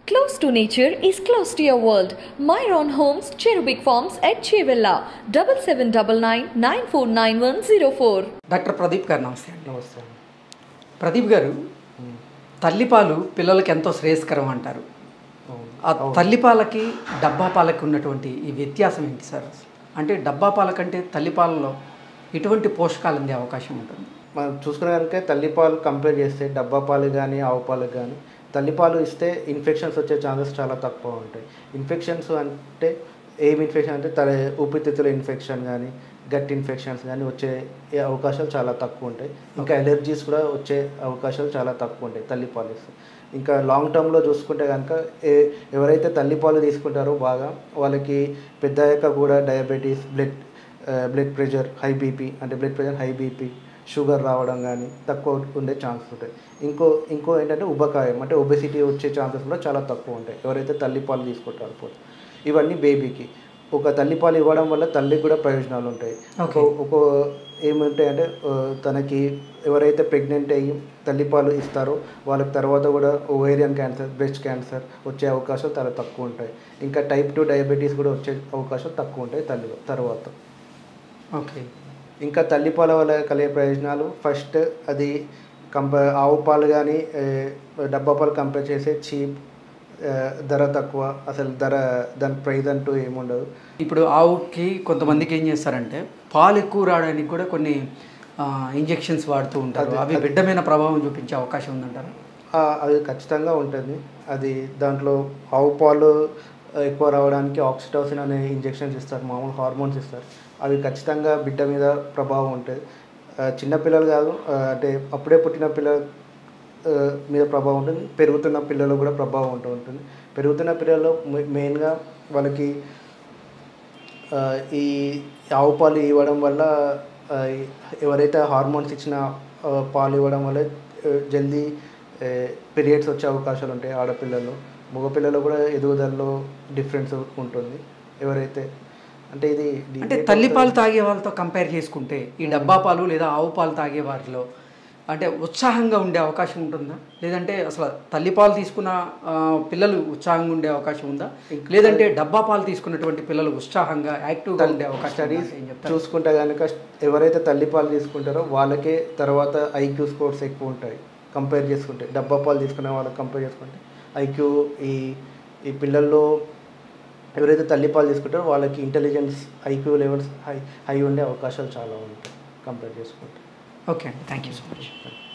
Close to nature is close to your world. Myron Homes, Cherubic Farms at Chevilla, 7799 949104. Doctor Pradeep గారు నమస్తే అండి నమస్తే ప్రదీప్ గారు తల్లిపాలు పిల్లలకి ఎంతో శ్రేయస్కరం అంటారు అవును. ఆ తల్లిపాలకి డబ్బా పాలకి ఉన్నటువంటి ఈ వ్యత్యాసం ఏంటి సార్ అసలు? అంటే డబ్బా పాల కంటే తల్లిపాలలో ఎటువంటి పోషకాలు అందే అవకాశం ఉంటుంది మనం చూసుకునే కనుక తల్లిపాలు కంపేర్ చేస్తే డబ్బా పాలు కానీ ఆవు పాలు కానీ తల్లిపాలు ఇస్తే ఇన్ఫెక్షన్స్ వచ్చే ఛాన్సెస్ చాలా తక్కువ ఉంటాయి ఇన్ఫెక్షన్స్ అంటే ఏం ఇన్ఫెక్షన్ అంటే తల ఊపిరితిత్తుల ఇన్ఫెక్షన్ కానీ గట్ ఇన్ఫెక్షన్స్ కానీ వచ్చే అవకాశాలు చాలా తక్కువ ఉంటాయి ఇంకా ఎలర్జీస్ కూడా వచ్చే అవకాశాలు చాలా తక్కువ ఉంటాయి తల్లిపాలు ఇస్తే ఇంకా లాంగ్ టర్మ్లో చూసుకుంటే కనుక ఏ ఎవరైతే తల్లిపాలు తీసుకుంటారో బాగా వాళ్ళకి పెద్దయ్యాక కూడా diabetes blood blood pressure high BP అంటే blood pressure high BP sugar రావడం కానీ తక్కువ ఉండే ఛాన్సెస్ ఉంటాయి ఇంకో ఇంకో ఏంటంటే ఉబకాయం అంటే ఒబెసిటీ వచ్చే ఛాన్సెస్ కూడా చాలా తక్కువ ఉంటాయి ఎవరైతే తల్లిపాలు తీసుకుంటారో పోతే ఇవన్నీ బేబీకి ఒక తల్లిపాలు ఇవ్వడం వల్ల తల్లికి కూడా ప్రయోజనాలు ఉంటాయి ఒక ఒక ఏముంటాయంటే ఆ, తనకి ఎవరైతే ప్రెగ్నెంట్ అయ్యి తల్లిపాలు ఇస్తారో వాళ్ళకి తర్వాత కూడా ఓవేరియన్ క్యాన్సర్ బ్రెస్ట్ క్యాన్సర్ వచ్చే అవకాశాలు చాలా తక్కువ ఉంటాయి ఇంకా టైప్ టూ డయాబెటీస్ కూడా వచ్చే అవకాశాలు తక్కువ ఉంటాయి తల్లి తర్వాత ఓకే ఇంకా తల్లిపాల వల్ల కలిగే ప్రయోజనాలు ఫస్ట్ అది కంప ఆవు పాలు కానీ డబ్బా పాలు కంపేర్ చేసే చీప్ ధర తక్కువ అసలు ధర దాని ప్రైజ్ అంటూ ఏముండదు ఇప్పుడు ఆవుకి కొంతమందికి ఏం చేస్తారంటే పాలు ఎక్కువ రావడానికి కూడా కొన్ని ఇంజెక్షన్స్ వాడుతూ ఉంటారు అవి బిడ్డ మీద ప్రభావం చూపించే అవకాశం ఉందంటారా ఆ, అది ఖచ్చితంగా ఉంటుంది అది దాంట్లో ఆవు పాలు ఎక్కువ రావడానికి ఆక్సిటోసిన్ అనే ఇంజెక్షన్స్ ఇస్తారు మామూలు హార్మోన్స్ ఇస్తారు అవి ఖచ్చితంగా బిడ్డ మీద ప్రభావం ఉంటుంది ఆ, చిన్నపిల్లలు కాదు ఆ, అంటే అప్పుడే పుట్టిన పిల్లల ఆ, మీద ప్రభావం ఉంటుంది పెరుగుతున్న పిల్లలు కూడా ప్రభావం ఉంటూ ఉంటుంది పెరుగుతున్న పిల్లల్లో మెయిన్గా వాళ్ళకి ఆ, ఈ ఆవు పాలు ఇవ్వడం వల్ల ఆ, ఎవరైతే హార్మోన్స్ ఇచ్చిన ఆ, పాలు ఇవ్వడం వల్ల ఆ, జల్దీ పీరియడ్స్ వచ్చే అవకాశాలు ఉంటాయి ఆడపిల్లలు మగపిల్లలు కూడా ఎదుగుదలలో డిఫరెన్స్ ఉంటుంది ఎవరైతే అంటే ఇది అంటే తల్లిపాలు తాగే వాళ్ళతో కంపేర్ చేసుకుంటే ఈ డబ్బా పాలు లేదా ఆవు పాలు తాగే వారిలో అంటే ఉత్సాహంగా ఉండే అవకాశం ఉంటుందా లేదంటే అసలు తల్లిపాలు తీసుకున్న ఆ, పిల్లలు ఉత్సాహంగా ఉండే అవకాశం ఉందా లేదంటే డబ్బా పాలు తీసుకున్నటువంటి పిల్లలు ఉత్సాహంగా యాక్టివ్గా ఉండే అవకాశం స్టడీస్ ఉందా? ఏం చెప్తారు చూసుకుంటే కనుక ఎవరైతే తల్లిపాలు తీసుకుంటారో వాళ్ళకే తర్వాత ఐక్యూ స్కోర్స్ ఎక్కువ ఉంటాయి కంపేర్ చేసుకుంటే డబ్బా పాలు తీసుకునే వాళ్ళకి కంపేర్ చేసుకుంటే ఐక్యూ ఈ ఈ పిల్లల్లో ఎవరైతే తల్లిపాలు తీసుకుంటారో వాళ్ళకి intelligence IQ levels high high ఉండే అవకాశాలు చాలా ఉంటాయి కంపేర్ చేసుకుంటే ఓకే అండి థ్యాంక్ యూ సో మచ్